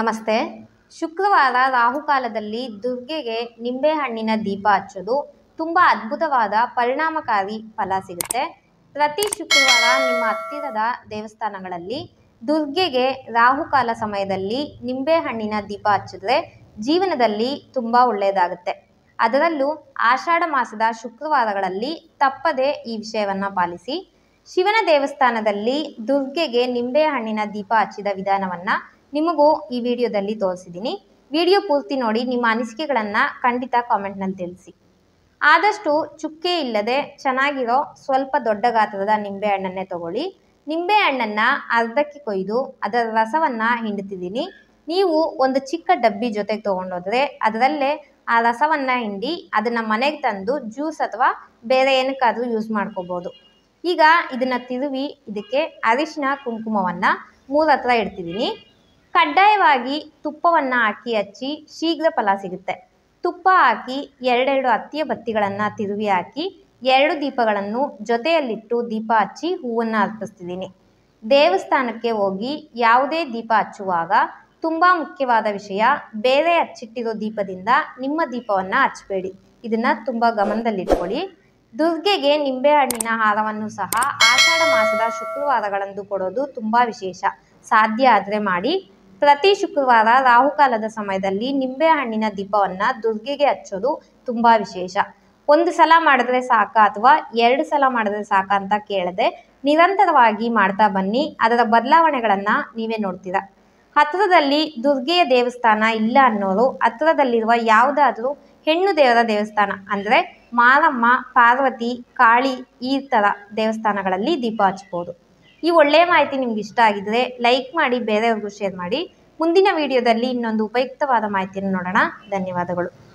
ನಮಸ್ತೆ ಶುಕ್ರವಾರ ರಾಹುಕಾಲದಲ್ಲಿ ದುರ್ಗೆಗೆ ನಿಂಬೆಹಣ್ಣಿನ ದೀಪ ಹಚ್ಚೋದು ತುಂಬ ಅದ್ಭುತವಾದ ಪರಿಣಾಮಕಾರಿ ಫಲ ಸಿಗುತ್ತೆ ಪ್ರತಿ ಶುಕ್ರವಾರ ನಿಮ್ಮ ಹತ್ತಿರದ ದೇವಸ್ಥಾನಗಳಲ್ಲಿ ದುರ್ಗೆಗೆ ರಾಹುಕಾಲ ಸಮಯದಲ್ಲಿ ನಿಂಬೆಹಣ್ಣಿನ ದೀಪ ಹಚ್ಚಿದ್ರೆ ಜೀವನದಲ್ಲಿ ತುಂಬ ಒಳ್ಳೆಯದಾಗುತ್ತೆ ಅದರಲ್ಲೂ ಆಷಾಢ ಮಾಸದ ಶುಕ್ರವಾರಗಳಲ್ಲಿ ತಪ್ಪದೆ ಈ ವಿಷಯವನ್ನು ಪಾಲಿಸಿ ಶಿವನ ದೇವಸ್ಥಾನದಲ್ಲಿ ದುರ್ಗೆಗೆ ನಿಂಬೆಹಣ್ಣಿನ ದೀಪ ಹಚ್ಚಿದ ವಿಧಾನವನ್ನು ನಿಮಗೂ ಈ ವಿಡಿಯೋದಲ್ಲಿ ತೋರಿಸಿದ್ದೀನಿ ವಿಡಿಯೋ ಪೂರ್ತಿ ನೋಡಿ ನಿಮ್ಮ ಅನಿಸಿಕೆಗಳನ್ನು ಖಂಡಿತ ಕಾಮೆಂಟ್ನಲ್ಲಿ ತಿಳಿಸಿ ಆದಷ್ಟು ಚುಕ್ಕೆ ಇಲ್ಲದೆ ಚೆನ್ನಾಗಿರೋ ಸ್ವಲ್ಪ ದೊಡ್ಡ ಗಾತ್ರದ ನಿಂಬೆಹಣ್ಣನ್ನೇ ತಗೊಳ್ಳಿ ನಿಂಬೆಹಣ್ಣನ್ನು ಅರ್ಧಕ್ಕೆ ಕೊಯ್ದು ಅದರ ರಸವನ್ನು ಹಿಂಡ್ತಿದ್ದೀನಿ ನೀವು ಒಂದು ಚಿಕ್ಕ ಡಬ್ಬಿ ಜೊತೆಗೆ ತೊಗೊಂಡೋದ್ರೆ ಅದರಲ್ಲೇ ಆ ರಸವನ್ನು ಹಿಂಡಿ ಅದನ್ನು ಮನೆಗೆ ತಂದು ಜ್ಯೂಸ್ ಅಥವಾ ಬೇರೆ ಏನಕ್ಕಾದರೂ ಯೂಸ್ ಮಾಡ್ಕೋಬೋದು ಈಗ ಇದನ್ನು ತಿರುವಿ ಇದಕ್ಕೆ ಅರಿಶಿನ ಕುಂಕುಮವನ್ನು ಮೂರು ಹತ್ರ ಇಡ್ತಿದ್ದೀನಿ ಕಡ್ಡಾಯವಾಗಿ ತುಪ್ಪವನ್ನು ಹಾಕಿ ಹಚ್ಚಿ ಶೀಘ್ರ ಫಲ ಸಿಗುತ್ತೆ ತುಪ್ಪ ಹಾಕಿ ಎರಡೆರಡು ಹತ್ತಿಯ ಬತ್ತಿಗಳನ್ನು ತಿರುವಿ ಹಾಕಿ ಎರಡು ದೀಪಗಳನ್ನು ಜೊತೆಯಲ್ಲಿಟ್ಟು ದೀಪ ಹಚ್ಚಿ ಹೂವನ್ನು ಅರ್ಪಿಸ್ತಿದ್ದೀನಿ ದೇವಸ್ಥಾನಕ್ಕೆ ಹೋಗಿ ಯಾವುದೇ ದೀಪ ಹಚ್ಚುವಾಗ ತುಂಬ ಮುಖ್ಯವಾದ ವಿಷಯ ಬೇರೆ ಹಚ್ಚಿಟ್ಟಿರೋ ದೀಪದಿಂದ ನಿಮ್ಮ ದೀಪವನ್ನು ಹಚ್ಚಬೇಡಿ ಇದನ್ನು ತುಂಬ ಗಮನದಲ್ಲಿಟ್ಕೊಳ್ಳಿ ದುರ್ಗೆಗೆ ನಿಂಬೆಹಣ್ಣಿನ ಹಾರವನ್ನು ಸಹ ಆಷಾಢ ಮಾಸದ ಶುಕ್ರವಾರಗಳಂದು ಕೊಡೋದು ತುಂಬ ವಿಶೇಷ ಸಾಧ್ಯ ಆದರೆ ಮಾಡಿ ಪ್ರತಿ ಶುಕ್ರವಾರ ರಾಹುಕಾಲದ ಸಮಯದಲ್ಲಿ ನಿಂಬೆಹಣ್ಣಿನ ದೀಪವನ್ನು ದುರ್ಗೆಗೆ ಹಚ್ಚೋದು ತುಂಬ ವಿಶೇಷ ಒಂದು ಸಲ ಮಾಡಿದ್ರೆ ಸಾಕ ಅಥವಾ ಎರಡು ಸಲ ಮಾಡಿದ್ರೆ ಸಾಕ ಅಂತ ಕೇಳದೆ ನಿರಂತರವಾಗಿ ಮಾಡ್ತಾ ಬನ್ನಿ ಅದರ ಬದಲಾವಣೆಗಳನ್ನು ನೀವೇ ನೋಡ್ತೀರಾ ಹತ್ತಿರದಲ್ಲಿ ದುರ್ಗೆಯ ದೇವಸ್ಥಾನ ಇಲ್ಲ ಅನ್ನೋರು ಹತ್ತಿರದಲ್ಲಿರುವ ಯಾವುದಾದ್ರೂ ಹೆಣ್ಣು ದೇವರ ದೇವಸ್ಥಾನ ಅಂದರೆ ಮಾರಮ್ಮ ಪಾರ್ವತಿ ಕಾಳಿ ಈ ಥರ ದೇವಸ್ಥಾನಗಳಲ್ಲಿ ದೀಪ ಹಚ್ಬೋದು ಈ ಒಳ್ಳೆಯ ಮಾಹಿತಿ ನಿಮ್ಗೆ ಇಷ್ಟ ಆಗಿದ್ರೆ ಲೈಕ್ ಮಾಡಿ ಬೇರೆಯವ್ರಿಗೂ ಶೇರ್ ಮಾಡಿ ಮುಂದಿನ ವಿಡಿಯೋದಲ್ಲಿ ಇನ್ನೊಂದು ಉಪಯುಕ್ತವಾದ ಮಾಹಿತಿಯನ್ನು ನೋಡೋಣ ಧನ್ಯವಾದಗಳು